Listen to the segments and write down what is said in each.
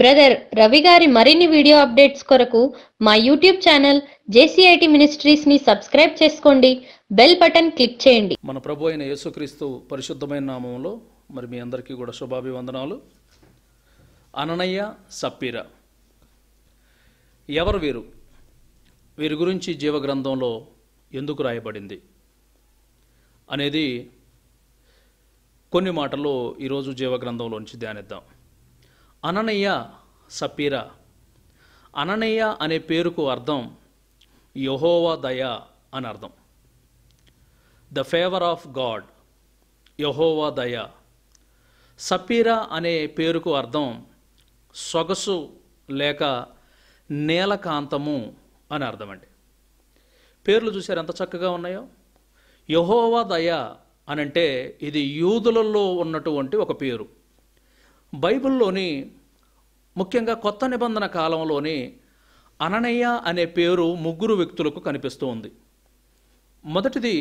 brother Ravi గారి మరిన్ని video updates కొరకు మా యూట్యూబ్ ఛానల్ జేసీఐటి మినిస్ట్రీస్ ని సబ్స్క్రైబ్ చేసుకోండి బెల్ బటన్ క్లిక్ చేయండి మన ప్రభు అయిన యేసుక్రీస్తు పరిశుద్ధమైన నామంలో మరి మీ అందరికీ కూడా శుభాభివందనాలు అననయ్య సప్పీర ఎవరు వీరు వీరి గురించి జీవ గ్రంథంలో ఎందుకు రాయబడింది అనేది కొన్ని మాటలు ఈరోజు జీవ గ్రంథంలోంచి ధ్యానిద్దాం అననయ్య సప్పీర అననయ్య అనే పేరుకు అర్థం యహోవా దయ అని అర్థం ద ఫేవర్ ఆఫ్ గాడ్ యహోవా దయ సపీరా అనే పేరుకు అర్థం సొగసు లేక నీలకాంతము అని అర్థం అండి పేర్లు చూసారు ఎంత చక్కగా ఉన్నాయో యహోవా దయ అనంటే ఇది యూదులలో ఉన్నటువంటి ఒక పేరు బైబిల్లోని ముఖ్యంగా కొత్త నిబంధన కాలంలోని అననయ్య అనే పేరు ముగ్గురు వ్యక్తులకు కనిపిస్తూ ఉంది మొదటిది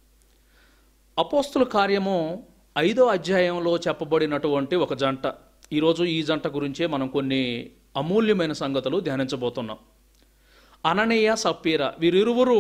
అపోస్తుల కార్యము ఐదో అధ్యాయంలో చెప్పబడినటువంటి ఒక జంట ఈరోజు ఈ జంట గురించే మనం కొన్ని అమూల్యమైన సంగతులు ధ్యానించబోతున్నాం అననీయ సప్పీర వీరిరువురు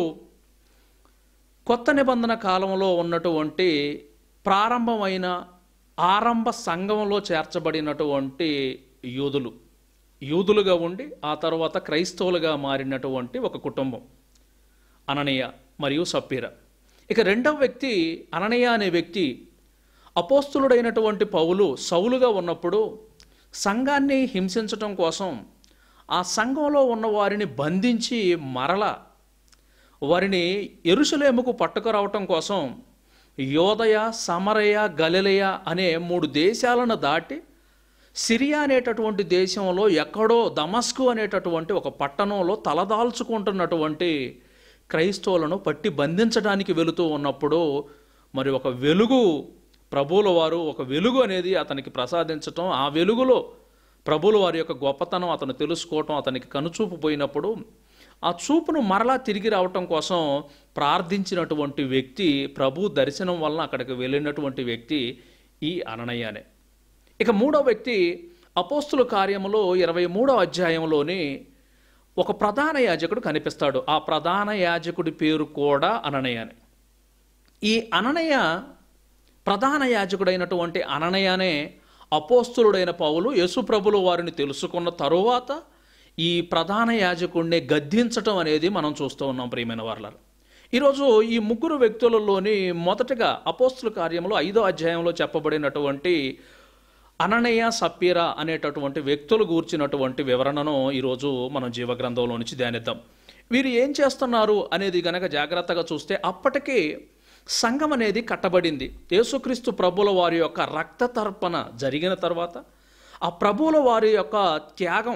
కొత్త నిబంధన కాలంలో ఉన్నటువంటి ప్రారంభమైన ఆరంభ సంఘంలో చేర్చబడినటువంటి యూదులు యూదులుగా ఉండి ఆ తర్వాత క్రైస్తవులుగా మారినటువంటి ఒక కుటుంబం అననీయ మరియు సప్పీర ఇక రెండవ వ్యక్తి అననయ్య అనే వ్యక్తి అపోస్తులుడైనటువంటి పౌలు సౌలుగా ఉన్నప్పుడు సంఘాన్ని హింసించటం కోసం ఆ సంఘంలో ఉన్న వారిని బంధించి మరల వారిని ఎరుసలేముకు పట్టుకురావటం కోసం యోదయ సమరయ గలిలయ అనే మూడు దేశాలను దాటి సిరియా అనేటటువంటి దేశంలో ఎక్కడో దమస్కు అనేటటువంటి ఒక పట్టణంలో తలదాల్చుకుంటున్నటువంటి క్రైస్తవులను పట్టి బంధించడానికి వెళుతూ ఉన్నప్పుడు మరి ఒక వెలుగు ప్రభువుల వారు ఒక వెలుగు అనేది అతనికి ప్రసాదించటం ఆ వెలుగులో ప్రభువుల వారి యొక్క గొప్పతనం అతను తెలుసుకోవటం అతనికి కనుచూపు పోయినప్పుడు ఆ చూపును మరలా తిరిగి రావటం కోసం ప్రార్థించినటువంటి వ్యక్తి ప్రభు దర్శనం వలన అక్కడికి వెళ్ళినటువంటి వ్యక్తి ఈ అననయ్యనే ఇక మూడో వ్యక్తి అపోస్తుల కార్యములో ఇరవై మూడో అధ్యాయంలోని ఒక ప్రధాన యాజకుడు కనిపిస్తాడు ఆ ప్రధాన యాజకుడి పేరు కూడా అననయ్యనే ఈ అననయ్య ప్రధాన యాజకుడైనటువంటి అననయ్యనే అపోస్తులుడైన పౌలు యేసుప్రభులు వారిని తెలుసుకున్న తరువాత ఈ ప్రధాన యాజకుడిని గద్దించటం అనేది మనం చూస్తూ ఉన్నాం ప్రియమైన వాళ్ళ ఈరోజు ఈ ముగ్గురు వ్యక్తులలోని మొదటగా అపోస్తుల కార్యంలో ఐదో అధ్యాయంలో చెప్పబడినటువంటి అననయ్య సప్పీరా అనేటటువంటి వ్యక్తులు గూర్చినటువంటి వివరణను ఈరోజు మనం జీవగ్రంథంలో నుంచి ధ్యానిద్దాం వీరు ఏం చేస్తున్నారు అనేది గనక జాగ్రత్తగా చూస్తే అప్పటికే సంఘం అనేది కట్టబడింది యేసుక్రీస్తు ప్రభుల వారి యొక్క రక్త తర్పణ జరిగిన తర్వాత ఆ ప్రభువుల వారి యొక్క త్యాగం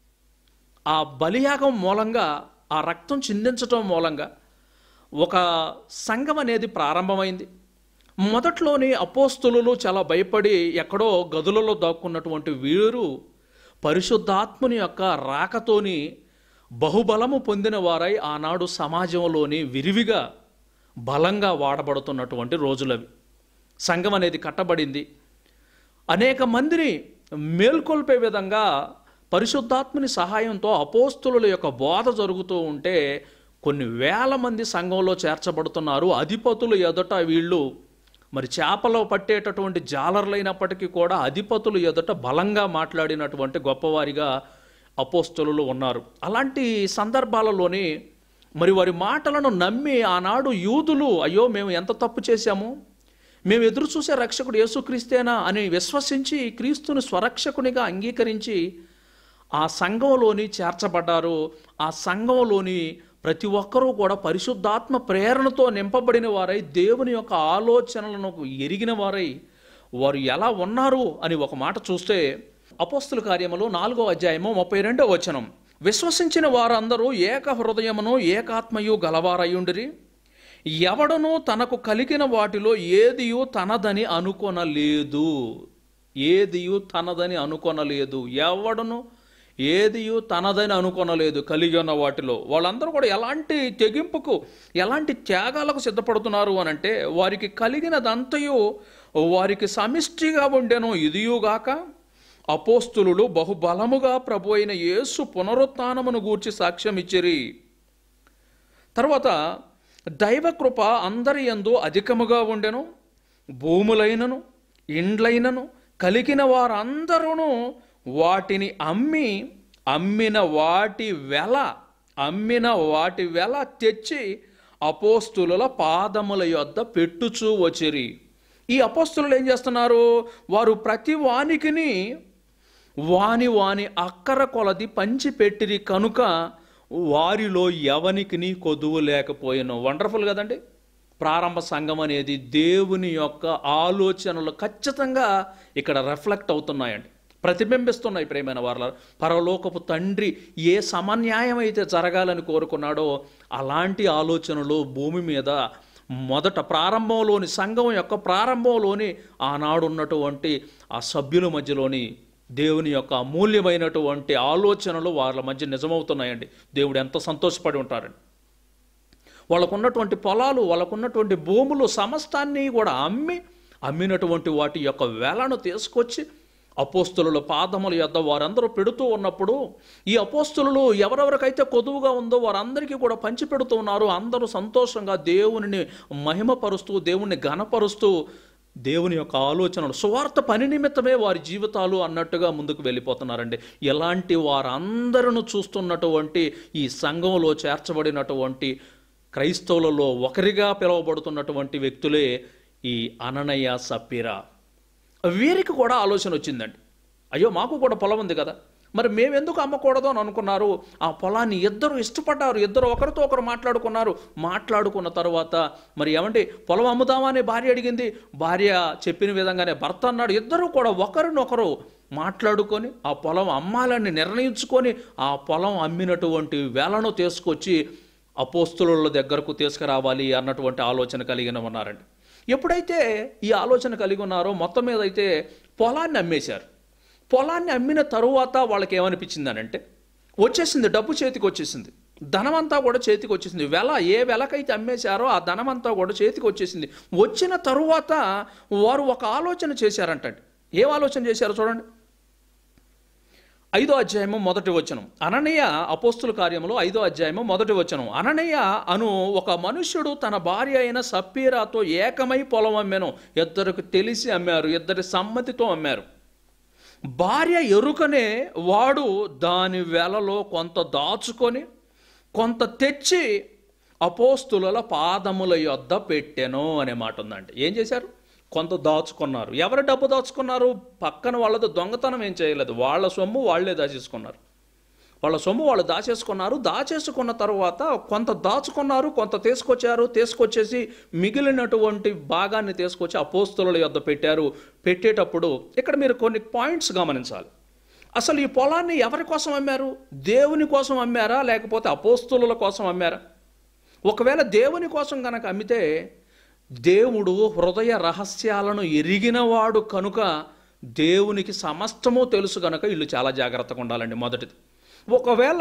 ఆ బలియాగం మూలంగా ఆ రక్తం చిందించటం మూలంగా ఒక సంఘం అనేది ప్రారంభమైంది మొదట్లోని అపోస్తులు చాలా భయపడి ఎక్కడో గదులలో దాక్కున్నటువంటి వీరు పరిశుద్ధాత్ముని యొక్క రాకతోని బహుబలము పొందిన వారై ఆనాడు సమాజంలోని విరివిగా బలంగా వాడబడుతున్నటువంటి రోజులవి సంఘం అనేది కట్టబడింది అనేక మందిని మేల్కొల్పే విధంగా పరిశుద్ధాత్మని సహాయంతో అపోస్తుల యొక్క బోధ జరుగుతూ ఉంటే కొన్ని వేల మంది సంఘంలో చేర్చబడుతున్నారు అధిపతులు ఎదుట వీళ్ళు మరి చేపలో పట్టేటటువంటి జాలర్లైనప్పటికీ కూడా అధిపతులు ఎదుట బలంగా మాట్లాడినటువంటి గొప్పవారిగా అపోస్తులు ఉన్నారు అలాంటి సందర్భాలలోని మరి వారి మాటలను నమ్మి ఆనాడు యూదులు అయ్యో మేము ఎంత తప్పు చేశాము మేము ఎదురు చూసే రక్షకుడు యేసుక్రీస్తేనా అని విశ్వసించి క్రీస్తుని స్వరక్షకునిగా అంగీకరించి ఆ సంఘంలోని చేర్చబడ్డారు ఆ సంఘంలోని ప్రతి ఒక్కరూ కూడా పరిశుద్ధాత్మ ప్రేరణతో నింపబడిన వారై దేవుని యొక్క ఆలోచనలను ఎరిగిన వారై వారు ఎలా ఉన్నారు అని ఒక మాట చూస్తే అపోస్తుల కార్యములో నాలుగో అధ్యాయము ముప్పై రెండో వచనం విశ్వసించిన వారందరూ ఏక హృదయమును ఏకాత్మయు గలవారయ్యుండిరి ఎవడనూ తనకు కలిగిన వాటిలో ఏదియు తనదని అనుకొనలేదు ఏదియు తనదని అనుకొనలేదు ఎవడను ఏదియు తనదని అనుకొనలేదు కలిగి ఉన్న వాటిలో వాళ్ళందరూ కూడా ఎలాంటి తెగింపుకు ఎలాంటి త్యాగాలకు సిద్ధపడుతున్నారు అని అంటే వారికి కలిగినదంతయు వారికి సమిష్టిగా ఉండెను ఇదియుగాక అపోస్తులు బహుబలముగా ప్రభు అయిన యేసు పునరుత్నమును గూర్చి సాక్ష్యం ఇచ్చిరి తర్వాత దైవకృప అందరి యందు అధికముగా ఉండెను భూములైనను ఇండ్లైనను కలిగిన వారందరూ వాటిని అమ్మి అమ్మిన వాటి వెల అమ్మిన వాటి వెల తెచ్చి అపోస్తుల పాదముల యొద్ద పెట్టుచూ వచ్చిరి ఈ అపోస్తులు ఏం చేస్తున్నారు వారు ప్రతి వానికిని వాని వాని అక్కర కొలది పంచిపెట్టిరి కనుక వారిలో ఎవనికిని కొదువు లేకపోయాను వండర్ఫుల్ కదండి ప్రారంభ సంఘం అనేది దేవుని యొక్క ఆలోచనలు ఖచ్చితంగా ఇక్కడ రిఫ్లెక్ట్ అవుతున్నాయండి ప్రతిబింబిస్తున్నాయి ప్రేమైన వాళ్ళ పరలోకపు తండ్రి ఏ సమన్యాయం అయితే జరగాలని కోరుకున్నాడో అలాంటి ఆలోచనలు భూమి మీద మొదట ప్రారంభంలోని సంఘం యొక్క ప్రారంభంలోని ఆనాడు ఉన్నటువంటి ఆ సభ్యుల మధ్యలోని దేవుని యొక్క అమూల్యమైనటువంటి ఆలోచనలు వాళ్ళ మధ్య నిజమవుతున్నాయండి దేవుడు ఎంత సంతోషపడి ఉంటారండి వాళ్ళకున్నటువంటి పొలాలు వాళ్ళకున్నటువంటి భూములు సమస్తాన్ని కూడా అమ్మి అమ్మినటువంటి వాటి యొక్క వేలను తీసుకొచ్చి అపోస్తుల పాదముల యొద్ద వారందరూ పెడుతూ ఉన్నప్పుడు ఈ అపోస్తులు ఎవరెవరికైతే కొదువుగా ఉందో వారందరికీ కూడా పంచి పెడుతూ ఉన్నారు అందరూ సంతోషంగా దేవునిని మహిమపరుస్తూ దేవుణ్ణి ఘనపరుస్తూ దేవుని యొక్క ఆలోచనలు స్వార్థ పని నిమిత్తమే వారి జీవితాలు అన్నట్టుగా ముందుకు వెళ్ళిపోతున్నారండి ఎలాంటి వారందరూ చూస్తున్నటువంటి ఈ సంఘంలో చేర్చబడినటువంటి క్రైస్తవులలో ఒకరిగా పిలువబడుతున్నటువంటి వ్యక్తులే ఈ అననయ్య సప్పీరా వీరికి కూడా ఆలోచన వచ్చిందండి అయ్యో మాకు కూడా పొలం ఉంది కదా మరి మేమెందుకు అమ్మకూడదు అని అనుకున్నారు ఆ పొలాన్ని ఇద్దరు ఇష్టపడ్డారు ఇద్దరు ఒకరితో ఒకరు మాట్లాడుకున్నారు మాట్లాడుకున్న తర్వాత మరి ఏమంటే పొలం అమ్ముదామా అని భార్య అడిగింది భార్య చెప్పిన విధంగానే భర్త అన్నాడు ఇద్దరు కూడా ఒకరినొకరు మాట్లాడుకొని ఆ పొలం అమ్మాలని నిర్ణయించుకొని ఆ పొలం అమ్మినటువంటి వేలను తీసుకొచ్చి అపోస్తుల దగ్గరకు తీసుకురావాలి అన్నటువంటి ఆలోచన కలిగిన ఉన్నారండి ఎప్పుడైతే ఈ ఆలోచన కలిగి ఉన్నారో మొత్తం మీద అయితే పొలాన్ని అమ్మేశారు పొలాన్ని అమ్మిన తరువాత వాళ్ళకి ఏమనిపించింది అని అంటే వచ్చేసింది డబ్బు చేతికి వచ్చేసింది ధనమంతా కూడా చేతికి వచ్చేసింది వెల ఏ వెలకైతే అమ్మేశారో ఆ ధనమంతా కూడా చేతికి వచ్చేసింది వచ్చిన తరువాత వారు ఒక ఆలోచన చేశారంటండి ఏం ఆలోచన చేశారో చూడండి ఐదో అధ్యాయము మొదటి వచనం అననయ్య అపోస్తుల కార్యములో ఐదో అధ్యాయము మొదటి వచనం అననయ్య అను ఒక మనుష్యుడు తన భార్య అయిన సప్పీరాతో ఏకమై పొలం అమ్మాను ఇద్దరికి తెలిసి అమ్మారు ఇద్దరి సమ్మతితో అమ్మారు భార్య ఎరుకనే వాడు దాని వెలలో కొంత దాచుకొని కొంత తెచ్చి అపోస్తుల పాదముల యొద్ద పెట్టెను అనే మాట ఉందండి ఏం చేశారు కొంత దాచుకున్నారు ఎవరు డబ్బు దాచుకున్నారు పక్కన వాళ్ళతో దొంగతనం ఏం చేయలేదు వాళ్ళ సొమ్ము వాళ్ళే దాచేసుకున్నారు వాళ్ళ సొమ్ము వాళ్ళు దాచేసుకున్నారు దాచేసుకున్న తర్వాత కొంత దాచుకున్నారు కొంత తీసుకొచ్చారు తీసుకొచ్చేసి మిగిలినటువంటి భాగాన్ని తీసుకొచ్చి అపోస్తుల యొద్ద పెట్టారు పెట్టేటప్పుడు ఇక్కడ మీరు కొన్ని పాయింట్స్ గమనించాలి అసలు ఈ పొలాన్ని ఎవరి కోసం అమ్మారు దేవుని కోసం అమ్మారా లేకపోతే అపోస్తుల కోసం అమ్మారా ఒకవేళ దేవుని కోసం కనుక అమ్మితే దేవుడు హృదయ రహస్యాలను ఎరిగినవాడు కనుక దేవునికి సమస్తము తెలుసు కనుక వీళ్ళు చాలా జాగ్రత్తగా ఉండాలండి మొదటిది ఒకవేళ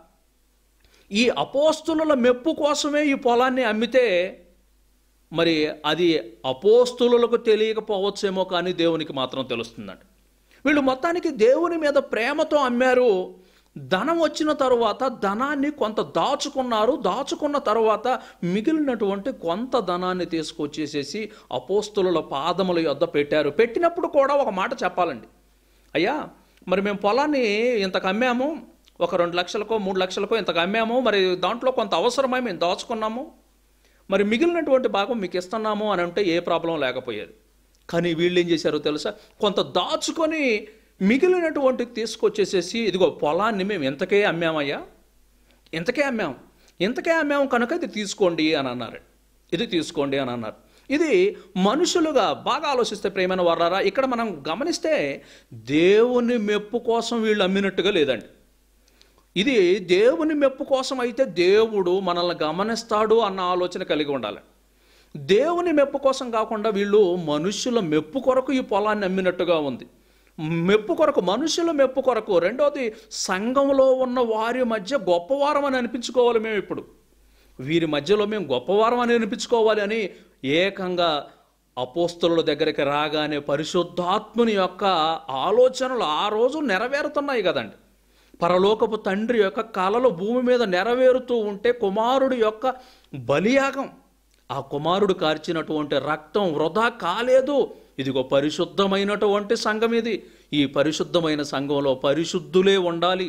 ఈ అపోస్తుల మెప్పు కోసమే ఈ పొలాన్ని అమ్మితే మరి అది అపోస్తులకు తెలియకపోవచ్చేమో కానీ దేవునికి మాత్రం తెలుస్తుందండి వీళ్ళు మొత్తానికి దేవుని మీద ప్రేమతో అమ్మారు ధనం వచ్చిన తరువాత ధనాన్ని కొంత దాచుకున్నారు దాచుకున్న తరువాత మిగిలినటువంటి కొంత ధనాన్ని తీసుకొచ్చేసేసి అపోస్తుల పాదముల యొద్ద పెట్టారు పెట్టినప్పుడు కూడా ఒక మాట చెప్పాలండి అయ్యా మరి మేము పొలాన్ని ఇంతకు అమ్మాము ఒక రెండు లక్షలకో మూడు లక్షలకో ఇంతకు అమ్మాము మరి దాంట్లో కొంత అవసరమై మేము దాచుకున్నాము మరి మిగిలినటువంటి భాగం మీకు ఇస్తున్నాము అని అంటే ఏ ప్రాబ్లం లేకపోయేది కానీ వీళ్ళు ఏం చేశారో తెలుసా కొంత దాచుకొని మిగిలినటువంటి తీసుకొచ్చేసేసి ఇదిగో పొలాన్ని మేము ఎంతకే అమ్మామయ్యా ఇంతకే అమ్మాం ఇంతకే అమ్మాము కనుక ఇది తీసుకోండి అని అన్నారు ఇది తీసుకోండి అని అన్నారు ఇది మనుషులుగా బాగా ఆలోచిస్తే ప్రేమైన వారారా ఇక్కడ మనం గమనిస్తే దేవుని మెప్పు కోసం వీళ్ళు అమ్మినట్టుగా లేదండి ఇది దేవుని మెప్పు కోసం అయితే దేవుడు మనల్ని గమనిస్తాడు అన్న ఆలోచన కలిగి ఉండాలి దేవుని మెప్పు కోసం కాకుండా వీళ్ళు మనుషుల మెప్పు కొరకు ఈ పొలాన్ని అమ్మినట్టుగా ఉంది మెప్పు కొరకు మనుషుల మెప్పు కొరకు రెండోది సంఘంలో ఉన్న వారి మధ్య గొప్పవారం అని అనిపించుకోవాలి మేము ఇప్పుడు వీరి మధ్యలో మేము గొప్పవారం అని అనిపించుకోవాలి అని ఏకంగా అపోస్తుల దగ్గరికి రాగానే పరిశుద్ధాత్ముని యొక్క ఆలోచనలు ఆ రోజు నెరవేరుతున్నాయి కదండి పరలోకపు తండ్రి యొక్క కలలు భూమి మీద నెరవేరుతూ ఉంటే కుమారుడి యొక్క బలియాగం ఆ కుమారుడు కార్చినటువంటి రక్తం వృధా కాలేదు ఇదిగో పరిశుద్ధమైనటువంటి సంఘం ఇది ఈ పరిశుద్ధమైన సంఘంలో పరిశుద్ధులే ఉండాలి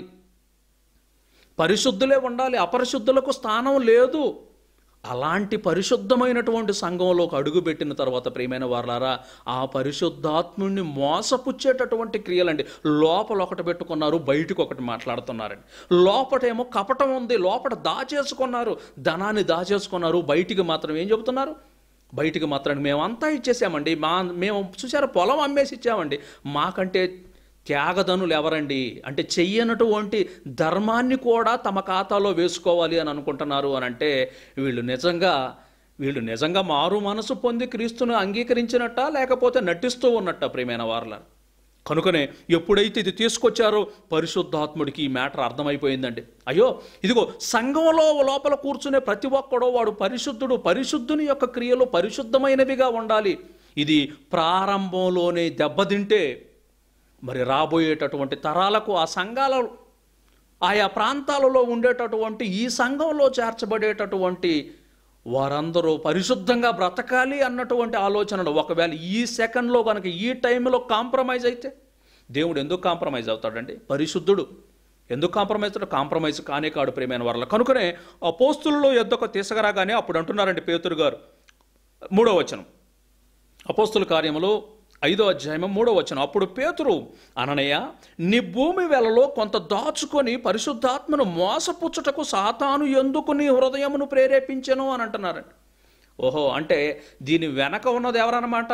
పరిశుద్ధులే ఉండాలి అపరిశుద్ధులకు స్థానం లేదు అలాంటి పరిశుద్ధమైనటువంటి సంఘంలోకి అడుగుపెట్టిన తర్వాత ప్రియమైన వారలారా ఆ పరిశుద్ధాత్ముడిని మోసపుచ్చేటటువంటి క్రియలండి లోపల ఒకటి పెట్టుకున్నారు బయటకు ఒకటి మాట్లాడుతున్నారండి లోపటేమో కపటం ఉంది లోపల దాచేసుకున్నారు ధనాన్ని దాచేసుకున్నారు బయటికి మాత్రం ఏం చెబుతున్నారు బయటికి మాత్రం మేమంతా ఇచ్చేసామండి మా మేము చూసారా పొలం అమ్మేసి ఇచ్చామండి మాకంటే త్యాగదనులు ఎవరండి అంటే చెయ్యనటువంటి ధర్మాన్ని కూడా తమ ఖాతాలో వేసుకోవాలి అని అనుకుంటున్నారు అని అంటే వీళ్ళు నిజంగా వీళ్ళు నిజంగా మారు మనసు పొంది క్రీస్తును అంగీకరించినట్ట లేకపోతే నటిస్తూ ఉన్నట్ట ప్రియమైన వారల కనుకనే ఎప్పుడైతే ఇది తీసుకొచ్చారో పరిశుద్ధాత్ముడికి ఈ మ్యాటర్ అర్థమైపోయిందండి అయ్యో ఇదిగో సంఘంలో లోపల కూర్చునే ప్రతి ఒక్కడో వాడు పరిశుద్ధుడు పరిశుద్ధుని యొక్క క్రియలు పరిశుద్ధమైనవిగా ఉండాలి ఇది ప్రారంభంలోనే దెబ్బతింటే మరి రాబోయేటటువంటి తరాలకు ఆ సంఘాల ఆయా ప్రాంతాలలో ఉండేటటువంటి ఈ సంఘంలో చేర్చబడేటటువంటి వారందరూ పరిశుద్ధంగా బ్రతకాలి అన్నటువంటి ఆలోచనలు ఒకవేళ ఈ సెకండ్లో కనుక ఈ టైంలో కాంప్రమైజ్ అయితే దేవుడు ఎందుకు కాంప్రమైజ్ అవుతాడండి పరిశుద్ధుడు ఎందుకు కాంప్రమైజ్ అవుతాడు కాంప్రమైజ్ కానే కాడు ప్రేమైన వారిలో కనుకనే ఆ పోస్తుల్లో ఎద్దొక తీసుకురాగానే అప్పుడు అంటున్నారండి పేతురు గారు మూడో వచనం అపోస్తుల కార్యములు ఐదో అధ్యాయం మూడో వచనం అప్పుడు పేతురు అననయ్య నీ భూమి వెలలో కొంత దాచుకొని పరిశుద్ధాత్మను మోసపుచ్చుటకు సాతాను ఎందుకు నీ హృదయమును ప్రేరేపించెను అని అంటున్నారండి ఓహో అంటే దీని వెనక ఉన్నది ఎవరన్నమాట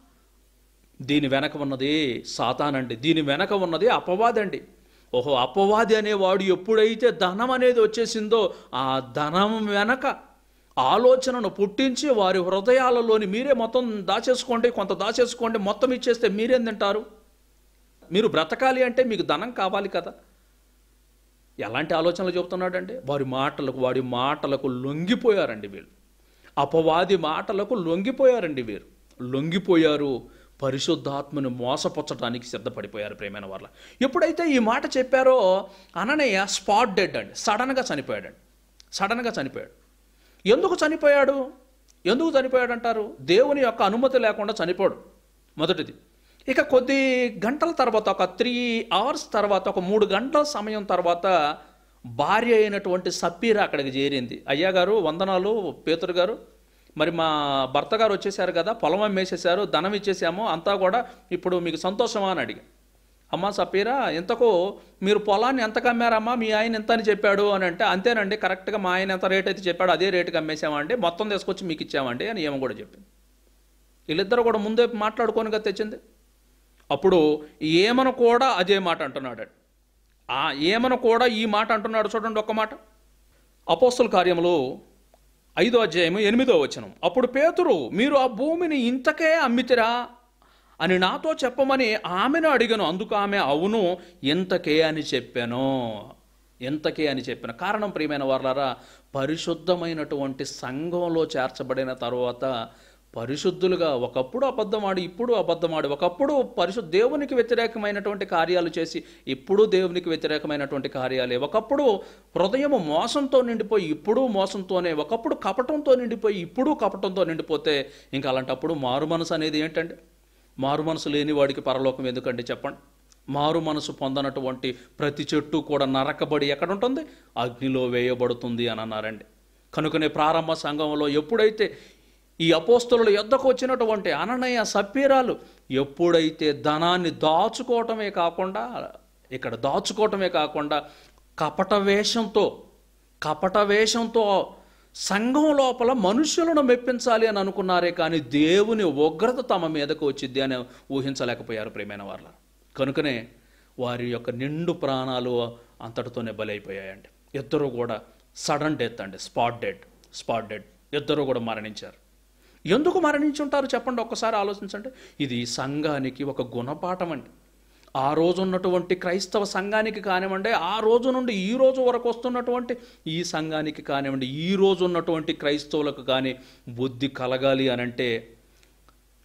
దీని వెనక ఉన్నది సాతానండి దీని వెనక ఉన్నది అపవాది అండి ఓహో అపవాది అనేవాడు ఎప్పుడైతే ధనం అనేది వచ్చేసిందో ఆ ధనం వెనక ఆలోచనను పుట్టించి వారి హృదయాలలోని మీరే మొత్తం దాచేసుకోండి కొంత దాచేసుకోండి మొత్తం ఇచ్చేస్తే మీరేం తింటారు మీరు బ్రతకాలి అంటే మీకు ధనం కావాలి కదా ఎలాంటి ఆలోచనలు చెబుతున్నాడంటే వారి మాటలకు వాడి మాటలకు లొంగిపోయారండి వీళ్ళు అపవాది మాటలకు లొంగిపోయారండి వీరు లొంగిపోయారు పరిశుద్ధాత్మను మోసపుచ్చటానికి సిద్ధపడిపోయారు ప్రేమైన వాళ్ళ ఎప్పుడైతే ఈ మాట చెప్పారో అననయ్య స్పాట్ డెడ్ అండి సడన్గా చనిపోయాడండి సడన్గా చనిపోయాడు ఎందుకు చనిపోయాడు ఎందుకు చనిపోయాడు అంటారు దేవుని యొక్క అనుమతి లేకుండా చనిపోడు మొదటిది ఇక కొద్ది గంటల తర్వాత ఒక త్రీ అవర్స్ తర్వాత ఒక మూడు గంటల సమయం తర్వాత భార్య అయినటువంటి సప్పీర అక్కడికి చేరింది అయ్యా గారు వందనాలు పేతురు గారు మరి మా భర్త గారు వచ్చేసారు కదా పొలం అమ్మేసేసారు ధనం ఇచ్చేసాము అంతా కూడా ఇప్పుడు మీకు సంతోషమా అని అడిగా అమ్మా సపీరా ఇంతకు మీరు పొలాన్ని ఎంతకు అమ్మారమ్మా మీ ఆయన ఎంత అని చెప్పాడు అని అంటే అంతేనండి కరెక్ట్గా మా ఆయన ఎంత రేట్ అయితే చెప్పాడు అదే రేటుకి అమ్మేసామండి మొత్తం తీసుకొచ్చి మీకు ఇచ్చామండి అని ఏమో కూడా చెప్పింది వీళ్ళిద్దరు కూడా ముందే మాట్లాడుకోనిగా తెచ్చింది అప్పుడు ఏమను కూడా అదే మాట అంటున్నాడు ఆ ఏమను కూడా ఈ మాట అంటున్నాడు చూడండి ఒక్క మాట అపోస్తుల కార్యములు ఐదో అధ్యాయము ఎనిమిదో వచనం అప్పుడు పేతురు మీరు ఆ భూమిని ఇంతకే అమ్మితిరా అని నాతో చెప్పమని ఆమెను అడిగాను అందుకు ఆమె అవును ఇంతకే అని చెప్పాను ఎంతకే అని చెప్పిన కారణం ప్రియమైన వారులారా పరిశుద్ధమైనటువంటి సంఘంలో చేర్చబడిన తరువాత పరిశుద్ధులుగా ఒకప్పుడు అబద్ధమాడి ఇప్పుడు అబద్ధమాడి ఒకప్పుడు పరిశుద్ధ దేవునికి వ్యతిరేకమైనటువంటి కార్యాలు చేసి ఇప్పుడు దేవునికి వ్యతిరేకమైనటువంటి కార్యాలే ఒకప్పుడు హృదయము మోసంతో నిండిపోయి ఇప్పుడు మోసంతోనే ఒకప్పుడు కపటంతో నిండిపోయి ఇప్పుడు కపటంతో నిండిపోతే ఇంకా అలాంటప్పుడు మారు మనసు అనేది ఏంటంటే మారు మనసు లేని వాడికి పరలోకం ఎందుకండి చెప్పండి మారు మనసు పొందనటువంటి ప్రతి చెట్టు కూడా నరకబడి ఎక్కడ ఉంటుంది అగ్నిలో వేయబడుతుంది అని అన్నారండి కనుకనే ప్రారంభ సంఘంలో ఎప్పుడైతే ఈ అపోస్తుల యొద్దకు వచ్చినటువంటి అననయ సప్పీరాలు ఎప్పుడైతే ధనాన్ని దాచుకోవటమే కాకుండా ఇక్కడ దాచుకోవటమే కాకుండా కపట వేషంతో కపట వేషంతో సంఘం లోపల మనుషులను మెప్పించాలి అని అనుకున్నారే కానీ దేవుని ఉగ్రత తమ మీదకు వచ్చింది అని ఊహించలేకపోయారు ప్రేమైన వాళ్ళ కనుకనే వారి యొక్క నిండు ప్రాణాలు అంతటితోనే బలైపోయాయండి ఇద్దరు కూడా సడన్ డెత్ అండి స్పాట్ డెడ్ స్పాట్ డెడ్ ఇద్దరు కూడా మరణించారు ఎందుకు మరణించుంటారు చెప్పండి ఒక్కసారి ఆలోచించండి ఇది సంఘానికి ఒక గుణపాఠం అండి ఆ రోజు ఉన్నటువంటి క్రైస్తవ సంఘానికి కానివ్వండి ఆ రోజు నుండి ఈ రోజు వరకు వస్తున్నటువంటి ఈ సంఘానికి కానివ్వండి ఈ రోజు ఉన్నటువంటి క్రైస్తవులకు కానీ బుద్ధి కలగాలి అని అంటే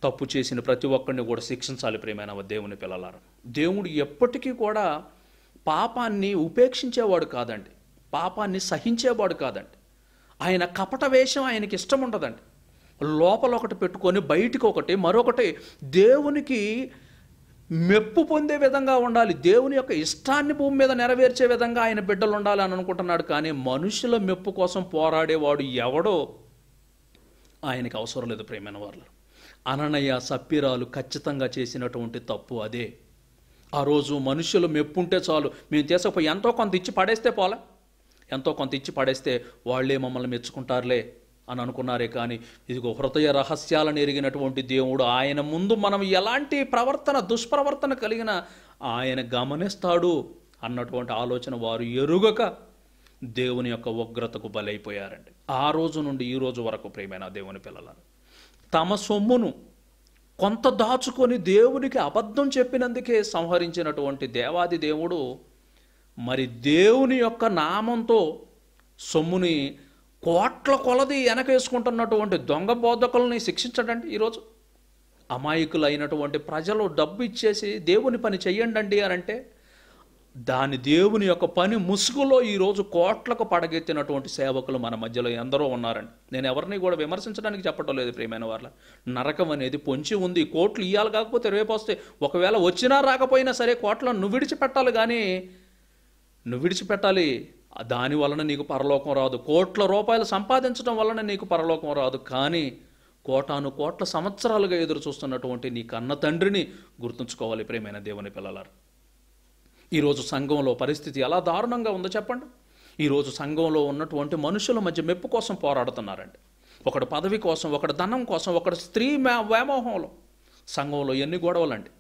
తప్పు చేసిన ప్రతి ఒక్కరిని కూడా శిక్షించాలి ప్రియమైన దేవుని పిల్లలారు దేవుడు ఎప్పటికీ కూడా పాపాన్ని ఉపేక్షించేవాడు కాదండి పాపాన్ని సహించేవాడు కాదండి ఆయన కపట వేషం ఆయనకి ఇష్టం ఉండదండి లోపల ఒకటి పెట్టుకొని బయటికి ఒకటి మరొకటి దేవునికి మెప్పు పొందే విధంగా ఉండాలి దేవుని యొక్క ఇష్టాన్ని భూమి మీద నెరవేర్చే విధంగా ఆయన బిడ్డలు ఉండాలి అని అనుకుంటున్నాడు కానీ మనుషుల మెప్పు కోసం పోరాడేవాడు ఎవడో ఆయనకి అవసరం లేదు ప్రేమైన వాళ్ళు అననయ్య సప్పిరాలు ఖచ్చితంగా చేసినటువంటి తప్పు అదే ఆ రోజు మనుషులు మెప్పుంటే చాలు మేము తీసుకుపోయి ఎంతో కొంత ఇచ్చి పడేస్తే పోలే ఎంతో కొంత ఇచ్చి పడేస్తే వాళ్ళే మమ్మల్ని మెచ్చుకుంటారులే అని అనుకున్నారే కానీ ఇదిగో హృదయ రహస్యాలను ఎరిగినటువంటి దేవుడు ఆయన ముందు మనం ఎలాంటి ప్రవర్తన దుష్ప్రవర్తన కలిగిన ఆయన గమనిస్తాడు అన్నటువంటి ఆలోచన వారు ఎరుగక దేవుని యొక్క ఉగ్రతకు బలైపోయారండి ఆ రోజు నుండి ఈ రోజు వరకు ప్రేమైన దేవుని పిల్లలను తమ సొమ్మును కొంత దాచుకొని దేవునికి అబద్ధం చెప్పినందుకే సంహరించినటువంటి దేవాది దేవుడు మరి దేవుని యొక్క నామంతో సొమ్ముని కోట్ల కొలది వెనకేసుకుంటున్నటువంటి దొంగ బోధకుల్ని శిక్షించడండి ఈరోజు అమాయకులైనటువంటి ప్రజలు డబ్బు ఇచ్చేసి దేవుని పని చెయ్యండి అని అంటే దాని దేవుని యొక్క పని ముసుగులో ఈరోజు కోట్లకు పడగెత్తినటువంటి సేవకులు మన మధ్యలో ఎందరో ఉన్నారండి నేను ఎవరిని కూడా విమర్శించడానికి చెప్పటం లేదు ప్రియమైన వాళ్ళ నరకం అనేది పొంచి ఉంది కోట్లు ఇవ్వాలి కాకపోతే రేపు వస్తే ఒకవేళ వచ్చినా రాకపోయినా సరే కోట్లను నువ్వు విడిచిపెట్టాలి కానీ నువ్వు విడిచిపెట్టాలి దాని వలన నీకు పరలోకం రాదు కోట్ల రూపాయలు సంపాదించడం వలన నీకు పరలోకం రాదు కానీ కోటాను కోట్ల సంవత్సరాలుగా ఎదురు చూస్తున్నటువంటి నీ కన్న తండ్రిని గుర్తుంచుకోవాలి ప్రేమైన దేవుని పిల్లలారు ఈరోజు సంఘంలో పరిస్థితి ఎలా దారుణంగా ఉందో చెప్పండి ఈరోజు సంఘంలో ఉన్నటువంటి మనుషుల మధ్య మెప్పు కోసం పోరాడుతున్నారండి ఒకడు పదవి కోసం ఒకడు ధనం కోసం ఒకడు స్త్రీ మే వ్యామోహంలో సంఘంలో ఎన్ని గొడవలండి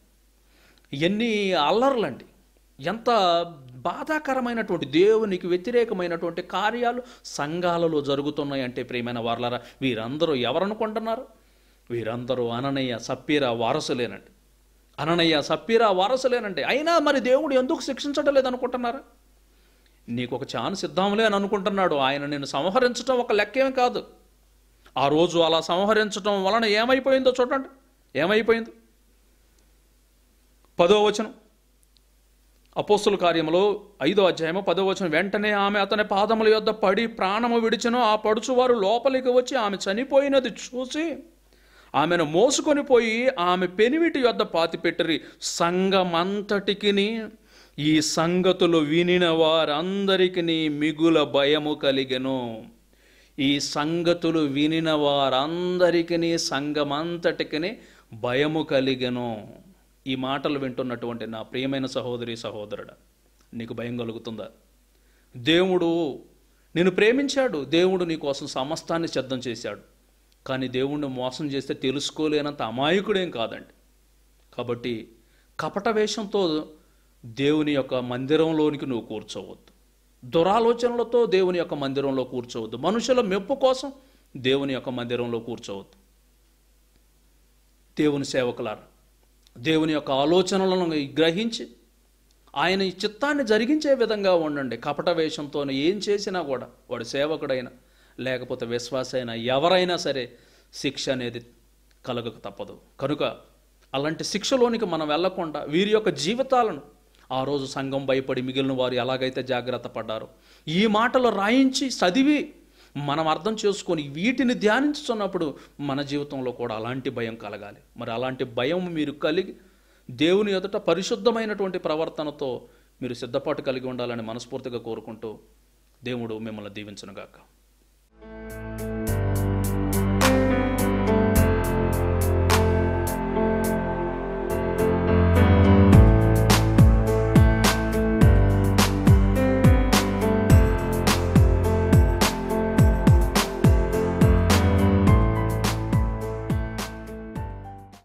ఎన్ని అల్లర్లండి ఎంత బాధాకరమైనటువంటి దేవునికి వ్యతిరేకమైనటువంటి కార్యాలు సంఘాలలో జరుగుతున్నాయంటే ప్రియమైన వార్లారా వీరందరూ ఎవరనుకుంటున్నారు వీరందరూ అననయ్య సప్పీర వారసులేనండి అననయ్య సప్పీరా వారసులేనండి అయినా మరి దేవుడు ఎందుకు శిక్షించడం లేదనుకుంటున్నారా నీకు ఒక ఛాన్స్ ఇద్దాంలే అని అనుకుంటున్నాడు ఆయన నేను సంహరించడం ఒక లెక్కేం కాదు ఆ రోజు అలా సంహరించడం వలన ఏమైపోయిందో చూడండి ఏమైపోయిందో పదో వచనం అపోస్తుల కార్యములో ఐదో అధ్యాయము పదో వచనం వెంటనే ఆమె అతని పాదముల యొద్ద పడి ప్రాణము విడిచెను ఆ పడుచువారు లోపలికి వచ్చి ఆమె చనిపోయినది చూసి ఆమెను మోసుకొని పోయి ఆమె పెనివిటి యొద్ద పాతిపెట్టరి సంఘమంతటికిని ఈ సంగతులు వినిన వారందరికీ మిగుల భయము కలిగెను ఈ సంగతులు వినిన వారందరికీ సంఘమంతటికి భయము కలిగెను ఈ మాటలు వింటున్నటువంటి నా ప్రియమైన సహోదరి సహోదరుడా నీకు భయం కలుగుతుందా దేవుడు నిన్ను ప్రేమించాడు దేవుడు నీ కోసం సమస్తాన్ని సిద్ధం చేశాడు కానీ దేవుణ్ణి మోసం చేస్తే తెలుసుకోలేనంత అమాయకుడేం కాదండి కాబట్టి కపట వేషంతో దేవుని యొక్క మందిరంలోనికి నువ్వు కూర్చోవద్దు దురాలోచనలతో దేవుని యొక్క మందిరంలో కూర్చోవద్దు మనుషుల మెప్పు కోసం దేవుని యొక్క మందిరంలో కూర్చోవద్దు దేవుని సేవకులారా దేవుని యొక్క ఆలోచనలను గ్రహించి ఆయన ఈ చిత్తాన్ని జరిగించే విధంగా ఉండండి కపట వేషంతో ఏం చేసినా కూడా వాడు సేవకుడైనా లేకపోతే విశ్వాసైనా ఎవరైనా సరే శిక్ష అనేది కలగక తప్పదు కనుక అలాంటి శిక్షలోనికి మనం వెళ్లకుండా వీరి యొక్క జీవితాలను ఆ రోజు సంఘం భయపడి మిగిలిన వారు ఎలాగైతే జాగ్రత్త పడ్డారో ఈ మాటలు రాయించి చదివి మనం అర్థం చేసుకొని వీటిని ధ్యానించుతున్నప్పుడు మన జీవితంలో కూడా అలాంటి భయం కలగాలి మరి అలాంటి భయం మీరు కలిగి దేవుని ఎదుట పరిశుద్ధమైనటువంటి ప్రవర్తనతో మీరు సిద్ధపాటు కలిగి ఉండాలని మనస్ఫూర్తిగా కోరుకుంటూ దేవుడు మిమ్మల్ని దీవించనుగాక